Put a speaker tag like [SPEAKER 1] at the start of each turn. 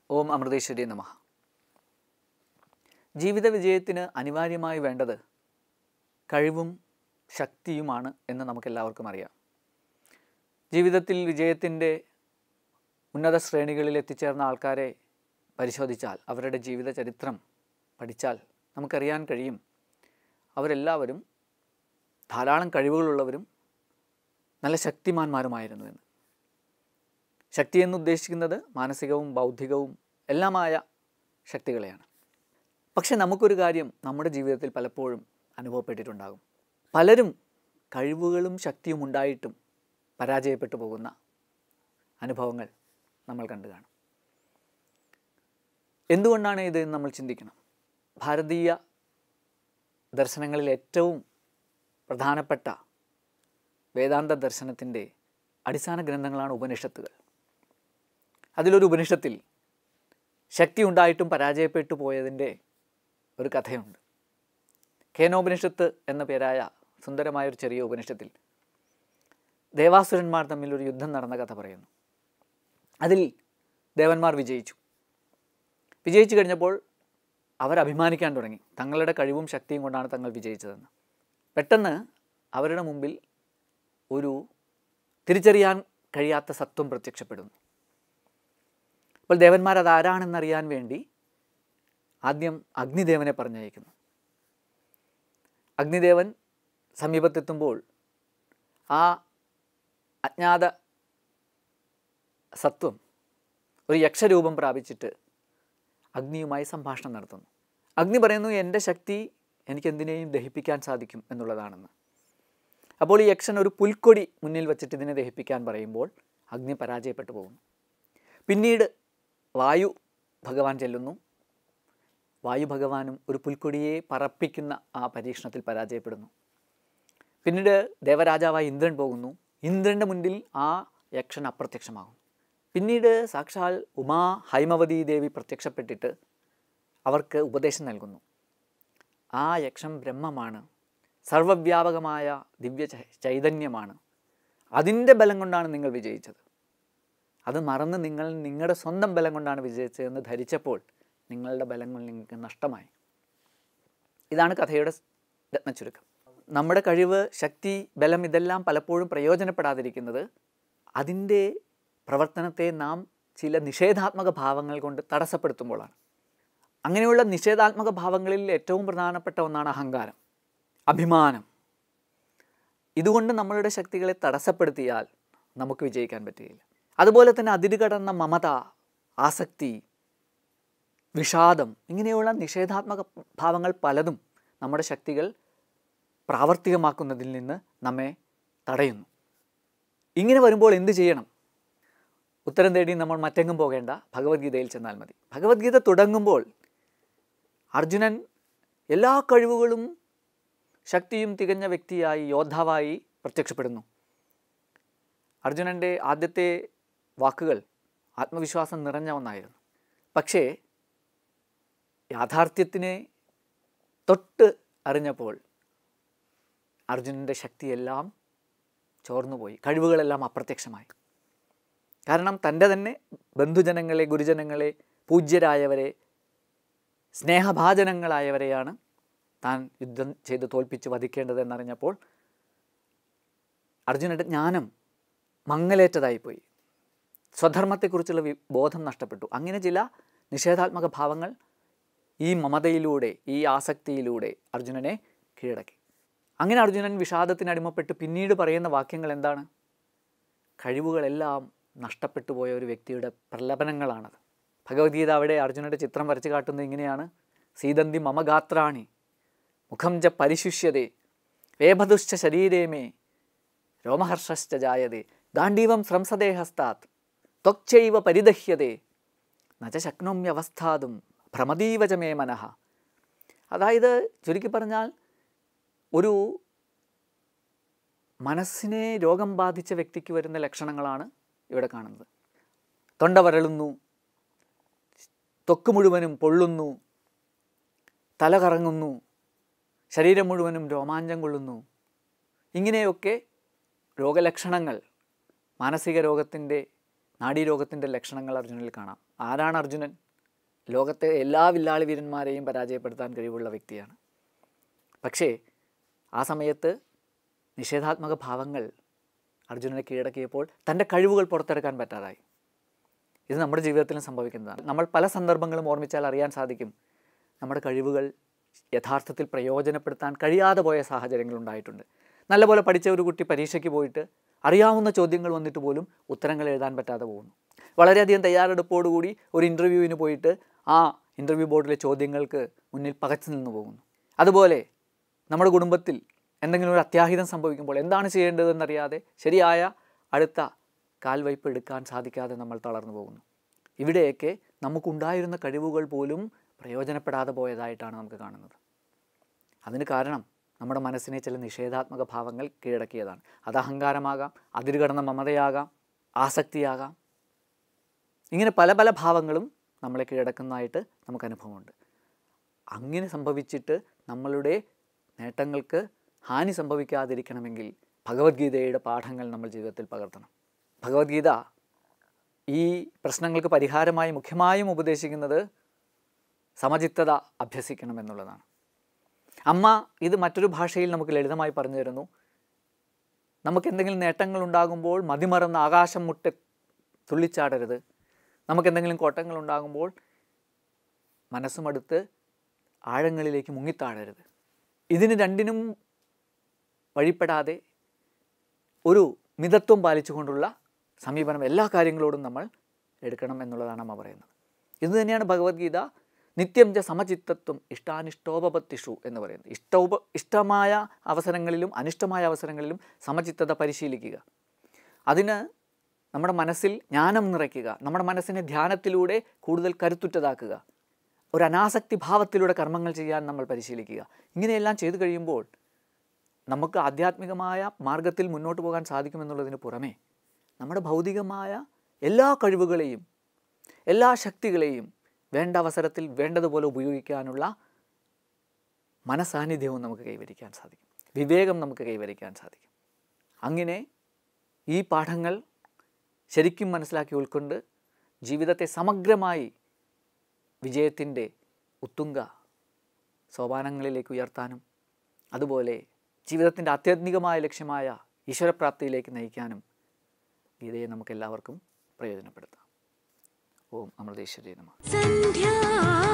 [SPEAKER 1] ഓം അമൃതേശ്വരി നമ ജീവിത വിജയത്തിന് അനിവാര്യമായി വേണ്ടത് കഴിവും ശക്തിയുമാണ് എന്ന് നമുക്കെല്ലാവർക്കും അറിയാം ജീവിതത്തിൽ വിജയത്തിൻ്റെ ഉന്നത ശ്രേണികളിൽ എത്തിച്ചേർന്ന ആൾക്കാരെ പരിശോധിച്ചാൽ അവരുടെ ജീവിത ചരിത്രം പഠിച്ചാൽ നമുക്കറിയാൻ കഴിയും അവരെല്ലാവരും ധാരാളം കഴിവുകളുള്ളവരും നല്ല ശക്തിമാന്മാരുമായിരുന്നു എന്ന് ശക്തി എന്ന് ഉദ്ദേശിക്കുന്നത് മാനസികവും ബൗദ്ധികവും എല്ലാമായ ശക്തികളെയാണ് പക്ഷെ നമുക്കൊരു കാര്യം നമ്മുടെ ജീവിതത്തിൽ പലപ്പോഴും അനുഭവപ്പെട്ടിട്ടുണ്ടാകും പലരും കഴിവുകളും ശക്തിയും ഉണ്ടായിട്ടും പരാജയപ്പെട്ടു പോകുന്ന അനുഭവങ്ങൾ നമ്മൾ കണ്ടു കാണും എന്തുകൊണ്ടാണ് ഇത് എന്ന് നമ്മൾ ചിന്തിക്കണം ഭാരതീയ ദർശനങ്ങളിൽ ഏറ്റവും പ്രധാനപ്പെട്ട വേദാന്ത ദർശനത്തിൻ്റെ അടിസ്ഥാന ഗ്രന്ഥങ്ങളാണ് ഉപനിഷത്തുകൾ അതിലൊരു ഉപനിഷത്തിൽ ശക്തി ഉണ്ടായിട്ടും പരാജയപ്പെട്ടു പോയതിൻ്റെ ഒരു കഥയുണ്ട് കേനോപനിഷത്ത് എന്ന പേരായ സുന്ദരമായ ഒരു ചെറിയ ഉപനിഷത്തിൽ ദേവാസുരന്മാർ തമ്മിൽ ഒരു യുദ്ധം നടന്ന കഥ പറയുന്നു അതിൽ ദേവന്മാർ വിജയിച്ചു വിജയിച്ചു കഴിഞ്ഞപ്പോൾ അവർ അഭിമാനിക്കാൻ തുടങ്ങി തങ്ങളുടെ കഴിവും ശക്തിയും കൊണ്ടാണ് തങ്ങൾ വിജയിച്ചതെന്ന് പെട്ടെന്ന് അവരുടെ മുമ്പിൽ ഒരു തിരിച്ചറിയാൻ കഴിയാത്ത സത്വം പ്രത്യക്ഷപ്പെടുന്നു അപ്പോൾ ദേവന്മാർ അത് ആരാണെന്നറിയാൻ വേണ്ടി ആദ്യം അഗ്നിദേവനെ പറഞ്ഞയക്കുന്നു അഗ്നിദേവൻ സമീപത്തെത്തുമ്പോൾ ആ അജ്ഞാത സത്വം ഒരു യക്ഷരൂപം പ്രാപിച്ചിട്ട് അഗ്നിയുമായി സംഭാഷണം നടത്തുന്നു അഗ്നി പറയുന്നു എൻ്റെ ശക്തി എനിക്ക് എന്തിനേയും ദഹിപ്പിക്കാൻ സാധിക്കും എന്നുള്ളതാണെന്ന് അപ്പോൾ ഈ യക്ഷൻ ഒരു പുൽക്കൊടി മുന്നിൽ വച്ചിട്ട് ഇതിനെ ദഹിപ്പിക്കാൻ പറയുമ്പോൾ അഗ്നി പരാജയപ്പെട്ടു പോകുന്നു പിന്നീട് വായു ഭഗവാൻ ചെല്ലുന്നു വായു ഭഗവാനും ഒരു പുൽക്കൊടിയെ പറപ്പിക്കുന്ന ആ പരീക്ഷണത്തിൽ പരാജയപ്പെടുന്നു പിന്നീട് ദേവരാജാവായ ഇന്ദ്രൻ പോകുന്നു ഇന്ദ്രൻ്റെ മുന്നിൽ ആ യക്ഷൻ അപ്രത്യക്ഷമാകും പിന്നീട് സാക്ഷാൽ ഉമാ ഹൈമവതി ദേവി പ്രത്യക്ഷപ്പെട്ടിട്ട് അവർക്ക് ഉപദേശം നൽകുന്നു ആ യക്ഷം ബ്രഹ്മമാണ് സർവവ്യാപകമായ ദിവ്യ ചൈ- ചൈതന്യമാണ് അതിൻ്റെ ബലം കൊണ്ടാണ് നിങ്ങൾ വിജയിച്ചത് അത് മറന്ന് നിങ്ങൾ നിങ്ങളുടെ സ്വന്തം ബലം കൊണ്ടാണ് വിജയിച്ചതെന്ന് ധരിച്ചപ്പോൾ നിങ്ങളുടെ ബലങ്ങൾ നിങ്ങൾക്ക് നഷ്ടമായി ഇതാണ് കഥയുടെ സ് രത്നച്ചുരുക്കം നമ്മുടെ കഴിവ് ശക്തി ബലം ഇതെല്ലാം പലപ്പോഴും പ്രയോജനപ്പെടാതിരിക്കുന്നത് അതിൻ്റെ പ്രവർത്തനത്തെ നാം ചില നിഷേധാത്മക ഭാവങ്ങൾ കൊണ്ട് തടസ്സപ്പെടുത്തുമ്പോഴാണ് അങ്ങനെയുള്ള നിഷേധാത്മക ഭാവങ്ങളിൽ ഏറ്റവും പ്രധാനപ്പെട്ട ഒന്നാണ് അഹങ്കാരം അഭിമാനം ഇതുകൊണ്ട് നമ്മളുടെ ശക്തികളെ തടസ്സപ്പെടുത്തിയാൽ നമുക്ക് വിജയിക്കാൻ പറ്റുകയില്ല അതുപോലെ തന്നെ അതിര് കടന്ന മമത ആസക്തി വിഷാദം ഇങ്ങനെയുള്ള നിഷേധാത്മക ഭാവങ്ങൾ പലതും നമ്മുടെ ശക്തികൾ പ്രാവർത്തികമാക്കുന്നതിൽ നിന്ന് നമ്മെ തടയുന്നു ഇങ്ങനെ വരുമ്പോൾ എന്ത് ചെയ്യണം ഉത്തരം തേടി നമ്മൾ മറ്റെങ്ങും പോകേണ്ട ഭഗവത്ഗീതയിൽ ചെന്നാൽ മതി ഭഗവത്ഗീത തുടങ്ങുമ്പോൾ അർജുനൻ എല്ലാ കഴിവുകളും ശക്തിയും തികഞ്ഞ വ്യക്തിയായി യോദ്ധാവായി പ്രത്യക്ഷപ്പെടുന്നു അർജുനൻ്റെ ആദ്യത്തെ വാക്കുകൾ ആത്മവിശ്വാസം നിറഞ്ഞ ഒന്നായിരുന്നു പക്ഷേ യാഥാർത്ഥ്യത്തിനെ തൊട്ട് അറിഞ്ഞപ്പോൾ അർജുനൻ്റെ ശക്തിയെല്ലാം ചോർന്നുപോയി കഴിവുകളെല്ലാം അപ്രത്യക്ഷമായി കാരണം തൻ്റെ തന്നെ ബന്ധുജനങ്ങളെ ഗുരുജനങ്ങളെ പൂജ്യരായവരെ സ്നേഹഭാജനങ്ങളായവരെയാണ് താൻ യുദ്ധം ചെയ്ത് തോൽപ്പിച്ച് വധിക്കേണ്ടതെന്നറിഞ്ഞപ്പോൾ അർജുനൻ്റെ ജ്ഞാനം മങ്ങലേറ്റതായിപ്പോയി സ്വധർമ്മത്തെക്കുറിച്ചുള്ള വി ബോധം നഷ്ടപ്പെട്ടു അങ്ങനെ ചില നിഷേധാത്മക ഭാവങ്ങൾ ഈ മമതയിലൂടെ ഈ ആസക്തിയിലൂടെ അർജുനനെ കീഴടക്കി അങ്ങനെ അർജുനൻ വിഷാദത്തിന് അടിമപ്പെട്ട് പിന്നീട് പറയുന്ന വാക്യങ്ങൾ എന്താണ് കഴിവുകളെല്ലാം നഷ്ടപ്പെട്ടു പോയ ഒരു വ്യക്തിയുടെ പ്രലപനങ്ങളാണത് ഭഗവത്ഗീത അവിടെ അർജുനൻ്റെ ചിത്രം വരച്ച് കാട്ടുന്നത് ഇങ്ങനെയാണ് സീതന്തി മമഗാത്രാണി മുഖം ച പരിശുഷ്യതേ വേഭതുശ്ച ശരീരേ മേ രോമഹർഷശ്ച ജായതേ ഗാണ്ഡീവം സ്രംസതേ ഹസ്താത് ത്വക്ചൈവ പരിദഹ്യതേ നച ശക്നോമ്യവസ്ഥാതും ഭ്രമതീവച മേ മനഃ അതായത് ചുരുക്കി പറഞ്ഞാൽ ഒരു മനസ്സിനെ രോഗം ബാധിച്ച വ്യക്തിക്ക് വരുന്ന ലക്ഷണങ്ങളാണ് ഇവിടെ കാണുന്നത് തൊണ്ട വരളുന്നു ത്വക്ക് മുഴുവനും പൊള്ളുന്നു തല കറങ്ങുന്നു ശരീരം മുഴുവനും രോമാഞ്ചം കൊള്ളുന്നു ഇങ്ങനെയൊക്കെ രോഗലക്ഷണങ്ങൾ മാനസിക രോഗത്തിൻ്റെ നാഡീരോഗത്തിൻ്റെ ലക്ഷണങ്ങൾ അർജുനിൽ കാണാം ആരാണ് അർജുനൻ ലോകത്തെ എല്ലാ വില്ലാളി വീരന്മാരെയും പരാജയപ്പെടുത്താൻ കഴിവുള്ള വ്യക്തിയാണ് പക്ഷേ ആ സമയത്ത് നിഷേധാത്മക ഭാവങ്ങൾ അർജുനനെ കീഴടക്കിയപ്പോൾ തൻ്റെ കഴിവുകൾ പുറത്തെടുക്കാൻ പറ്റാതായി ഇത് നമ്മുടെ ജീവിതത്തിലും സംഭവിക്കുന്നതാണ് നമ്മൾ പല സന്ദർഭങ്ങളും ഓർമ്മിച്ചാൽ അറിയാൻ സാധിക്കും നമ്മുടെ കഴിവുകൾ യഥാർത്ഥത്തിൽ പ്രയോജനപ്പെടുത്താൻ കഴിയാതെ പോയ സാഹചര്യങ്ങൾ ഉണ്ടായിട്ടുണ്ട് നല്ലപോലെ പഠിച്ച ഒരു കുട്ടി പരീക്ഷയ്ക്ക് പോയിട്ട് അറിയാവുന്ന ചോദ്യങ്ങൾ വന്നിട്ട് പോലും ഉത്തരങ്ങൾ എഴുതാൻ പറ്റാതെ പോകുന്നു വളരെയധികം തയ്യാറെടുപ്പോടുകൂടി ഒരു ഇൻ്റർവ്യൂവിന് പോയിട്ട് ആ ഇൻ്റർവ്യൂ ബോർഡിലെ ചോദ്യങ്ങൾക്ക് മുന്നിൽ പകച്ചു നിന്ന് പോകുന്നു അതുപോലെ നമ്മുടെ കുടുംബത്തിൽ എന്തെങ്കിലും ഒരു അത്യാഹിതം സംഭവിക്കുമ്പോൾ എന്താണ് ചെയ്യേണ്ടതെന്നറിയാതെ ശരിയായ അടുത്ത കാൽവയ്പ് എടുക്കാൻ സാധിക്കാതെ നമ്മൾ തളർന്നു പോകുന്നു ഇവിടെയൊക്കെ നമുക്കുണ്ടായിരുന്ന കഴിവുകൾ പോലും പ്രയോജനപ്പെടാതെ പോയതായിട്ടാണ് നമുക്ക് കാണുന്നത് അതിന് കാരണം നമ്മുടെ മനസ്സിനെ ചില നിഷേധാത്മക ഭാവങ്ങൾ കീഴടക്കിയതാണ് അത് അഹങ്കാരമാകാം അതിരുകടന്ന മമതയാകാം ആസക്തിയാകാം ഇങ്ങനെ പല പല ഭാവങ്ങളും നമ്മളെ കീഴടക്കുന്നതായിട്ട് നമുക്ക് അനുഭവമുണ്ട് അങ്ങനെ സംഭവിച്ചിട്ട് നമ്മളുടെ നേട്ടങ്ങൾക്ക് ഹാനി സംഭവിക്കാതിരിക്കണമെങ്കിൽ ഭഗവത്ഗീതയുടെ പാഠങ്ങൾ നമ്മൾ ജീവിതത്തിൽ പകർത്തണം ഭഗവത്ഗീത ഈ പ്രശ്നങ്ങൾക്ക് പരിഹാരമായി മുഖ്യമായും ഉപദേശിക്കുന്നത് സമചിത്തത അഭ്യസിക്കണം എന്നുള്ളതാണ് അമ്മ ഇത് മറ്റൊരു ഭാഷയിൽ നമുക്ക് ലളിതമായി പറഞ്ഞു തരുന്നു നമുക്ക് എന്തെങ്കിലും നേട്ടങ്ങൾ ഉണ്ടാകുമ്പോൾ മതിമറന്ന് ആകാശം മുട്ടെ തുള്ളിച്ചാടരുത് നമുക്ക് എന്തെങ്കിലും കോട്ടങ്ങൾ ഉണ്ടാകുമ്പോൾ മനസ്സുമടുത്ത് ആഴങ്ങളിലേക്ക് മുങ്ങിത്താഴരുത് ഇതിന് രണ്ടിനും വഴിപ്പെടാതെ ഒരു മിതത്വം പാലിച്ചുകൊണ്ടുള്ള സമീപനം എല്ലാ കാര്യങ്ങളോടും നമ്മൾ എടുക്കണം എന്നുള്ളതാണ് അമ്മ പറയുന്നത് ഇത് തന്നെയാണ് ഭഗവത്ഗീത നിത്യം ച സമചിത്തത്വം ഇഷ്ടാനിഷ്ടോപപത്തിഷു എന്ന് പറയുന്നത് ഇഷ്ടോപ ഇഷ്ടമായ അവസരങ്ങളിലും അനിഷ്ടമായ അവസരങ്ങളിലും സമചിത്തത പരിശീലിക്കുക അതിന് നമ്മുടെ മനസ്സിൽ ജ്ഞാനം നിറയ്ക്കുക നമ്മുടെ മനസ്സിനെ ധ്യാനത്തിലൂടെ കൂടുതൽ കരുത്തുറ്റതാക്കുക ഒരു അനാസക്തി ഭാവത്തിലൂടെ കർമ്മങ്ങൾ ചെയ്യാൻ നമ്മൾ പരിശീലിക്കുക ഇങ്ങനെയെല്ലാം ചെയ്തു കഴിയുമ്പോൾ നമുക്ക് ആധ്യാത്മികമായ മാർഗത്തിൽ മുന്നോട്ട് പോകാൻ സാധിക്കുമെന്നുള്ളതിന് പുറമേ നമ്മുടെ ഭൗതികമായ എല്ലാ കഴിവുകളെയും എല്ലാ ശക്തികളെയും വേണ്ട അവസരത്തിൽ വേണ്ടതുപോലെ ഉപയോഗിക്കാനുള്ള മനസാന്നിധ്യവും നമുക്ക് കൈവരിക്കാൻ സാധിക്കും വിവേകം നമുക്ക് കൈവരിക്കാൻ സാധിക്കും അങ്ങനെ ഈ പാഠങ്ങൾ ശരിക്കും മനസ്സിലാക്കി ഉൾക്കൊണ്ട് ജീവിതത്തെ സമഗ്രമായി വിജയത്തിൻ്റെ ഉത്തുംഗ സോപാനങ്ങളിലേക്ക് ഉയർത്താനും അതുപോലെ ജീവിതത്തിൻ്റെ ആധ്യാത്മികമായ ലക്ഷ്യമായ ഈശ്വരപ്രാപ്തിയിലേക്ക് നയിക്കാനും ഗീതയെ നമുക്ക് എല്ലാവർക്കും പ്രയോജനപ്പെടുത്താം ഓം അമൃതേശ്വരി നമ
[SPEAKER 2] സന്ധ്യാ